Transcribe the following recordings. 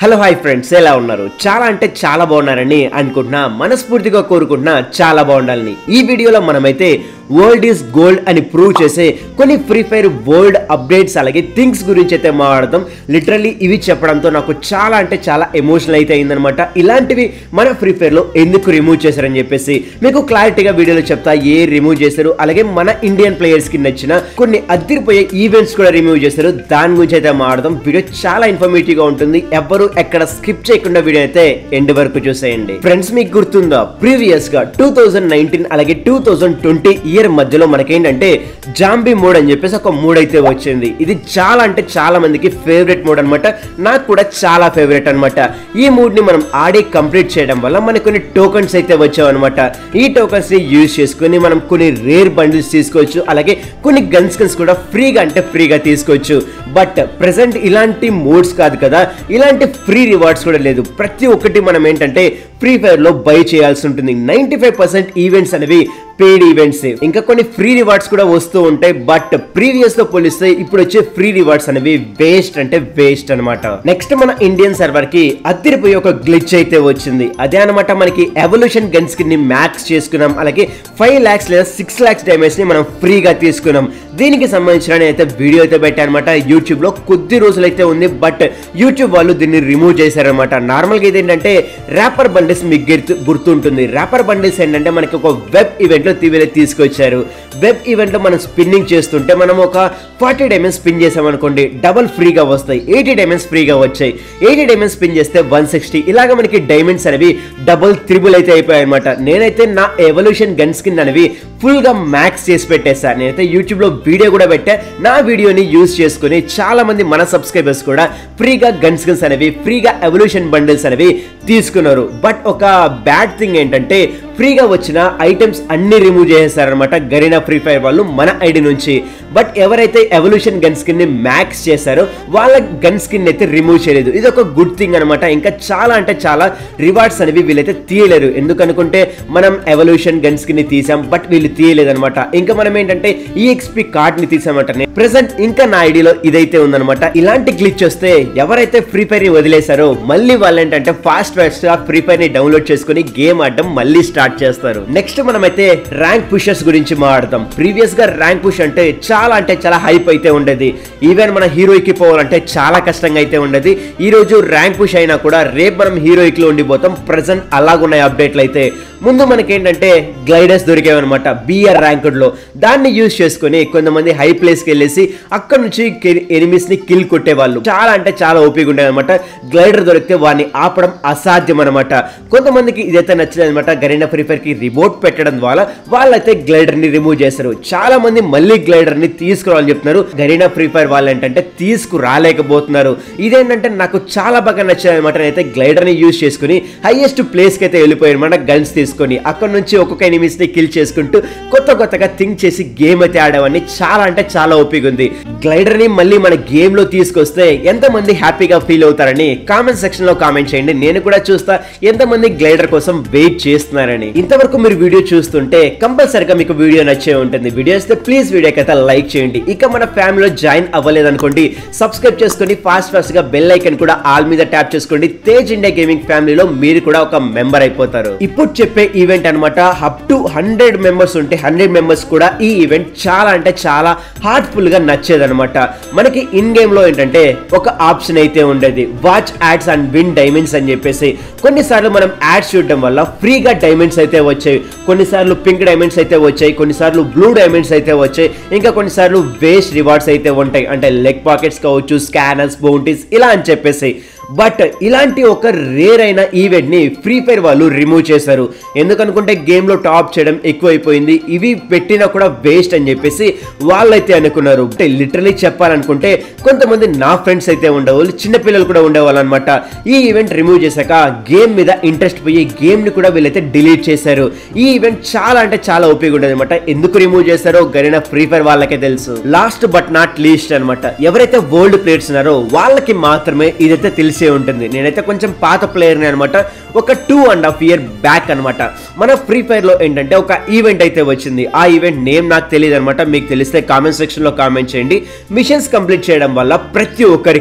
hello hi friends ఎలా ఉన్నారు చాలా అంటే చాలా బాగున్నారని అనుకుంటున్నా మనస్ఫూర్తిగా కోరుకుంటున్నా చాలా బాగుండాలని ఈ వీడియోలో మనమైతే వరల్డ్ ఈస్ గోల్డ్ అని ప్రూవ్ చేసే కొన్ని ఫ్రీ ఫైర్ వరల్డ్ అప్డేట్స్ అలాగే థింగ్స్ గురించి అయితే మాట్లాడదాం లిటరల్లీ ఇవి చెప్పడంతో నాకు చాలా అంటే చాలా ఎమోషనల్ అయితే అయిందనమాట ఇలాంటివి మన ఫ్రీ ఫైర్లో ఎందుకు రిమూవ్ చేశారని చెప్పేసి మీకు క్లారిటీగా వీడియోలో చెప్తా ఏ రిమూవ్ చేశారు అలాగే మన ఇండియన్ ప్లేయర్స్ కి నచ్చిన కొన్ని అదిరిపోయే ఈవెంట్స్ కూడా రిమూవ్ చేశారు దాని గురించి అయితే మాట్లాడదాం వీడియో చాలా ఇన్ఫర్మేటివ్ గా ఉంటుంది ఎవరు ఎక్కడ స్కిప్ చేయకుండా వీడియో అయితే ఎండ్ వరకు చూసేయండి ఫ్రెండ్స్ మీకు గుర్తుందా ప్రీవియస్ గా టూ థౌజండ్ నైన్టీన్ అలాగే టూ థౌజండ్ ట్వంటీ ఇయర్ మధ్యలో మనకేంటంటే జాంబీ మోడ్ అని చెప్పేసి ఒక మోడ్ అయితే వచ్చింది ఇది చాలా అంటే చాలా మందికి ఫేవరెట్ మోడ్ అన్నమాట నాకు కూడా చాలా ఫేవరెట్ అన్నమాట ఈ మోడ్ ని మనం ఆడి కంప్లీట్ చేయడం వల్ల మనకు కొన్ని టోకన్స్ అయితే వచ్చావన్నమాట ఈ టోకన్స్ ని యూజ్ చేసుకుని మనం కొన్ని రేర్ బండిల్స్ తీసుకోవచ్చు అలాగే కొన్ని గన్ స్కిన్స్ కూడా ఫ్రీగా అంటే ఫ్రీగా తీసుకోవచ్చు బట్ ప్రెసెంట్ ఇలాంటి మోడ్స్ కాదు కదా ఇలాంటి ఫ్రీ రివార్డ్స్ కూడా లేదు ప్రతి ఒక్కటి మనం ఏంటంటే ఫ్రీ ఫైర్ లో బై చేయాల్సి ఉంటుంది నైన్టీ ఫైవ్ పర్సెంట్ ఈవెంట్స్ అనేవి పెయిడ్ ఈవెంట్స్ ఇంకా కొన్ని ఫ్రీ రివార్డ్స్ కూడా వస్తూ ఉంటాయి బట్ ప్రీవియస్ తో పోలిస్తే ఇప్పుడు వచ్చే ఫ్రీ రివార్డ్స్ అనేవి వేస్ట్ అంటే వేస్ట్ అన్నమాట నెక్స్ట్ మన ఇండియన్ సర్వర్ కి అదిరిపోయి ఒక గ్లిచ్ అయితే వచ్చింది అదే అనమాట మనకి ఎవల్యూషన్ గన్ స్కిన్ ని మ్యాక్స్ చేసుకున్నాం అలాగే ఫైవ్ లాక్స్ లేదా సిక్స్ లాక్స్ డ్యామేజ్ ని మనం ఫ్రీగా తీసుకున్నాం దీనికి సంబంధించిన నేనైతే వీడియో అయితే పెట్టానమాట యూట్యూబ్ లో కొద్ది రోజులైతే ఉంది బట్ యూట్యూబ్ వాళ్ళు దీన్ని రిమూవ్ చేశారనమాట నార్మల్గా ఇది ఏంటంటే ర్యాపర్ బండిల్స్ మీకు గుర్తు గుర్తుంటుంది ర్యాపర్ బండిల్స్ ఏంటంటే మనకి ఒక వెబ్ ఈవెంట్ లో తీవెల తీసుకొచ్చారు వెబ్ ఈవెంట్ లో మనం స్పిన్నింగ్ చేస్తుంటే మనం ఒక ఫార్టీ డైమండ్స్ స్పిన్ చేసామనుకోండి డబల్ ఫ్రీగా వస్తాయి ఎయిటీ డైమండ్స్ ఫ్రీగా వచ్చాయి ఎయిటీ డైమండ్స్ స్పిన్ చేస్తే వన్ సిక్స్టీ ఇలాగ మనకి డైమండ్స్ అనేవి డబుల్ త్రిబుల్ అయితే అయిపోయాయి అనమాట నేనైతే నా ఎవల్యూషన్ గన్ స్కిన్ అనేవి ఫుల్ గా మ్యాక్స్ చేసి పెట్టేసా నేనైతే యూట్యూబ్ లో వీడియో కూడా పెట్టా నా వీడియోని యూజ్ చేసుకుని చాలా మంది మన సబ్స్క్రైబర్స్ కూడా ఫ్రీగా గన్ స్కిన్స్ అనేవి ఫ్రీగా ఎవల్యూషన్ బండిల్స్ అనేవి తీసుకున్నారు బట్ ఒక బ్యాడ్ థింగ్ ఏంటంటే ఫ్రీగా వచ్చిన ఐటమ్స్ అన్ని రిమూవ్ చేసేసారనమాట గరీనా ఫ్రీ ఫైర్ వాళ్ళు మన ఐడి నుంచి బట్ ఎవరైతే ఎవల్యూషన్ గన్ స్కిన్ ని మ్యాక్స్ చేశారో వాళ్ళ గన్ స్కిన్ అయితే రిమూవ్ చేయలేదు ఇది ఒక గుడ్ థింగ్ అనమాట ఇంకా చాలా అంటే చాలా రివార్డ్స్ అనేవి వీళ్ళైతే తీయలేరు ఎందుకనుకుంటే మనం ఎవల్యూషన్ గన్ స్కిన్ ని తీసాం బట్ వీళ్ళు తీయలేదు అనమాట ఇంకా మనం ఏంటంటే ఈఎక్స్పి కార్డ్ ని తీసామంటే ప్రెసెంట్ ఇంకా నా ఐడిలో ఇదైతే ఉందన్నమాట ఇలాంటి గ్లిచ్ వస్తే ఎవరైతే ఫ్రీ ఫైర్ ని వదిలేశారో మళ్ళీ వాళ్ళు ఏంటంటే ఫాస్ట్ ఫాస్ట్ గా ఫ్రీ ఫైర్ ని డౌన్లోడ్ చేసుకుని గేమ్ ఆడడం మళ్ళీ స్టార్ట్ చేస్తారు నెక్స్ట్ మనమైతే ర్యాంక్ పుషర్స్ గురించి మాట్లాడతాం ప్రీవియస్ గా ర్యాంక్ పుష్ అంటే చాలా అంటే చాలా హైప్ అయితే ఉండేది ఈవెన్ మన హీరోయిక్ పోవాలంటే చాలా కష్టంగా అయితే ఉండేది ఈ రోజు ర్యాంక్ పుష్ అయినా కూడా రేపు మనం హీరోయిక్ లో ఉండిపోతాం ప్రెసెంట్ అలాగున్నాయి అప్డేట్లు అయితే ముందు మనకేంటంటే గ్లైడర్స్ దొరికేవన్నమాట బిఆర్ ర్యాంకుడ్ లో దాన్ని యూజ్ చేసుకుని కొంతమంది హై ప్లేస్ కి వెళ్ళేసి అక్కడ నుంచి ఎనిమిస్ ని కిల్ కొట్టేవాళ్ళు చాలా అంటే చాలా ఓపిక ఉండేది అనమాట గ్లైడర్ దొరికితే వాడిని ఆపడం అసాధ్యం అనమాట కొంతమందికి ఇదైతే నచ్చలేదు అనమాట గరీనా ఫ్రీ ఫైర్ కి రిమోట్ పెట్టడం ద్వారా వాళ్ళైతే గ్లైడర్ ని రిమూవ్ చేశారు చాలా మంది మళ్ళీ గ్లైడర్ ని తీసుకురావాలని చెప్తున్నారు గరీనా ఫ్రీ ఫైర్ వాళ్ళు ఏంటంటే తీసుకురాలేకపోతున్నారు ఇదేంటంటే నాకు చాలా బాగా నచ్చింది అనమాట నేనైతే గ్లైడర్ ని యూజ్ చేసుకుని హైయెస్ట్ ప్లేస్ కి అయితే వెళ్ళిపోయాను అనమాట గన్స్ తీసుకొని అక్కడ నుంచి ఒక్కొక్క ఎనిమిస్ ని కిల్ చేసుకుంటూ కొత్త కొత్తగా థింక్ చేసి గేమ్ అయితే ఆడేవాడిని చాలా అంటే చాలా ఓపిక ఉంది గ్లైడర్ ని మళ్ళీ మన గేమ్ లో తీసుకొస్తే ఎంతమంది హ్యాపీగా ఫీల్ అవుతారని కామెంట్ సెక్షన్ లో కామెంట్ చేయండి నేను కూడా చూస్తా ఎంతమంది గ్లైడర్ కోసం వెయిట్ చేస్తున్నారని ఇంతవరకు మీరు వీడియో చూస్తుంటే కంపల్సరిగా మీకు వీడియో నచ్చే ఉంటుంది వీడియో వస్తే ప్లీజ్ వీడియోకి అయితే లైక్ చేయండి ఇక మన ఫ్యామిలీలో జాయిన్ అవ్వలేదు అనుకోండి సబ్స్క్రైబ్ చేసుకొని ఫాస్ట్ ఫాస్ట్ గా బెల్ ఐకన్ కూడా ఆల్ మీద ట్యాప్ చేసుకోండి తేజ్ ఇండియా గేమింగ్ ఫ్యామిలీలో మీరు కూడా ఒక మెంబర్ అయిపోతారు ఇప్పుడు చెప్పే ఈవెంట్ అనమాట అప్ టు హండ్రెడ్ మెంబర్స్ ఉంటే హండ్రెడ్ మెంబర్స్ కూడా ఈ ఈవెంట్ చాలా అంటే చాలా హార్ట్ఫుల్ గా నచ్చేదన్నమాట మనకి ఇన్ గేమ్ లో ఏంటంటే ఒక ఆప్షన్ అయితే ఉండేది watch ads and win diamonds అని చెప్పేసి కొన్నిసార్లు మనం యాడ్స్ చూడడం వల్ల ఫ్రీగా డైమండ్స్ అయితే వచ్చాయి కొన్నిసార్లు పింక్ డైమండ్స్ అయితే వచ్చాయి కొన్నిసార్లు బ్లూ డైమండ్స్ అయితే వచ్చాయి ఇంకా కొన్నిసార్లు వేస్ట్ రివార్డ్స్ అయితే ఉంటాయి అంటే లెగ్ పాకెట్స్ కావచ్చు స్కానర్స్ బౌంటీస్ ఇలా అని చెప్పేసి బట్ ఇలాంటి ఒక రేర్ అయిన ఈవెంట్ ని ఫ్రీ ఫైర్ వాళ్ళు రిమూవ్ చేశారు ఎందుకనుకుంటే గేమ్ లో టాప్ చేయడం ఎక్కువైపోయింది ఇవి పెట్టినా కూడా వేస్ట్ అని చెప్పేసి వాళ్ళైతే అనుకున్నారు అంటే లిటరలీ చెప్పాలనుకుంటే కొంతమంది నా ఫ్రెండ్స్ అయితే ఉండేవాళ్ళు చిన్నపిల్లలు కూడా ఉండేవాళ్ళు అనమాట ఈ ఈవెంట్ రిమూవ్ చేశాక గేమ్ మీద ఇంట్రెస్ట్ పోయి గేమ్ ని కూడా వీళ్ళైతే డిలీట్ చేశారు ఈ ఈవెంట్ చాలా అంటే చాలా ఓపిక ఉండేది అనమాట ఎందుకు రిమూవ్ చేశారో గరిన ఫ్రీ ఫైర్ వాళ్ళకే తెలుసు లాస్ట్ బట్ నాట్ లీస్ట్ అనమాట ఎవరైతే వరల్డ్ ప్లేయర్స్ ఉన్నారో వాళ్ళకి మాత్రమే ఇదైతే తెలిసే ఉంటుంది నేనైతే కొంచెం పాత ప్లేయర్ని అనమాట ఒక two and half year back అనమాట మన ఫ్రీ ఫైర్ లో ఏంటంటే ఒక ఈవెంట్ అయితే వచ్చింది ఆ ఈవెంట్ నేమ్ నాకు తెలియదు అనమాట మీకు తెలిస్తే కామెంట్ సెక్షన్ లో కామెంట్ చేయండి మిషన్స్ కంప్లీట్ చేయడం వల్ల ప్రతి ఒక్కరికి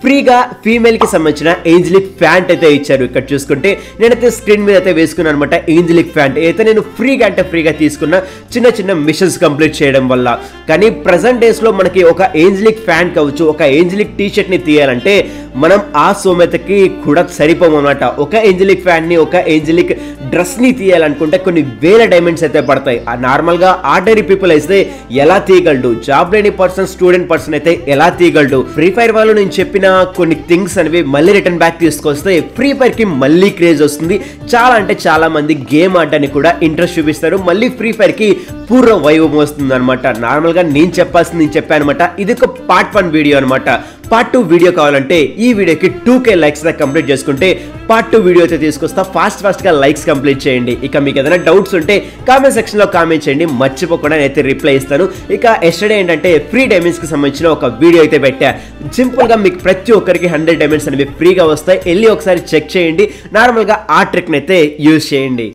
ఫ్రీగా ఫీమేల్ కి సంబంధించిన ఏంజలిక్ ఫ్యాంట్ అయితే ఇచ్చారు ఇక్కడ చూసుకుంటే నేనైతే స్క్రీన్ మీద అయితే వేసుకున్నాను అనమాట ఏంజలిక్ ఫ్యాంట్ అయితే నేను ఫ్రీగా అంటే ఫ్రీగా తీసుకున్న చిన్న చిన్న మిషన్స్ కంప్లీట్ చేయడం వల్ల కానీ ప్రజెంట్ డేస్ లో మనకి ఒక ఏంజలిక్ ఫ్యాంట్ కావచ్చు ఒక ఏంజలిక్ టీ షర్ట్ ని తీయాలంటే మనం ఆ సోమెతకి కూడా సరిపోము అనమాట ఒక ఏంజలిక్ ఫ్యాంట్ ని ఒక ఏంజలిక్ డ్రెస్ ని తీయాలనుకుంటే కొన్ని వేల డైమండ్స్ అయితే పడతాయి ఆ నార్మల్ గా ఆర్డరీ పీపుల్ అయితే ఎలా తీయగలడు జాబ్ లేని పర్సన్ స్టూడెంట్ పర్సన్ అయితే ఎలా తీయగలడు ఫ్రీ ఫైర్ వాళ్ళు నేను చెప్పిన కొన్ని థింగ్స్ అనేవి మళ్ళీ రిటర్న్ బ్యాక్ తీసుకొస్తే ఫ్రీ ఫైర్ కి మళ్ళీ క్రేజ్ వస్తుంది చాలా అంటే చాలా మంది గేమ్ ఆడడానికి కూడా ఇంట్రెస్ట్ చూపిస్తారు మళ్ళీ ఫ్రీ ఫైర్ కి పూర్వ వైభవం వస్తుంది అనమాట నార్మల్ గా నేను చెప్పాల్సింది నేను చెప్పాను అనమాట ఇది ఒక పార్ట్ వన్ వీడియో అనమాట పార్ట్ టూ వీడియో కావాలంటే ఈ వీడియోకి టూ కే లైక్స్ దాకా కంప్లీట్ చేసుకుంటే పార్ట్ టూ వీడియో అయితే తీసుకొస్తా ఫాస్ట్ ఫాస్ట్ గా లైక్స్ కంప్లీట్ చేయండి ఇక మీకు ఏదైనా డౌట్స్ ఉంటే కామెంట్ సెక్షన్ లో కామెంట్ చేయండి మర్చిపోకుండా నేనైతే రిప్లై ఇస్తాను ఇక ఎస్టర్డే ఏంటంటే ఫ్రీ డైమండ్స్ కి సంబంధించిన ఒక వీడియో అయితే పెట్టా సింపుల్ గా మీకు ప్రతి ఒక్కరికి హండ్రెడ్ డైమండ్స్ అనేవి ఫ్రీగా వస్తాయి వెళ్ళి ఒకసారి చెక్ చేయండి నార్మల్ గా ఆ ట్రిక్ అయితే యూజ్ చేయండి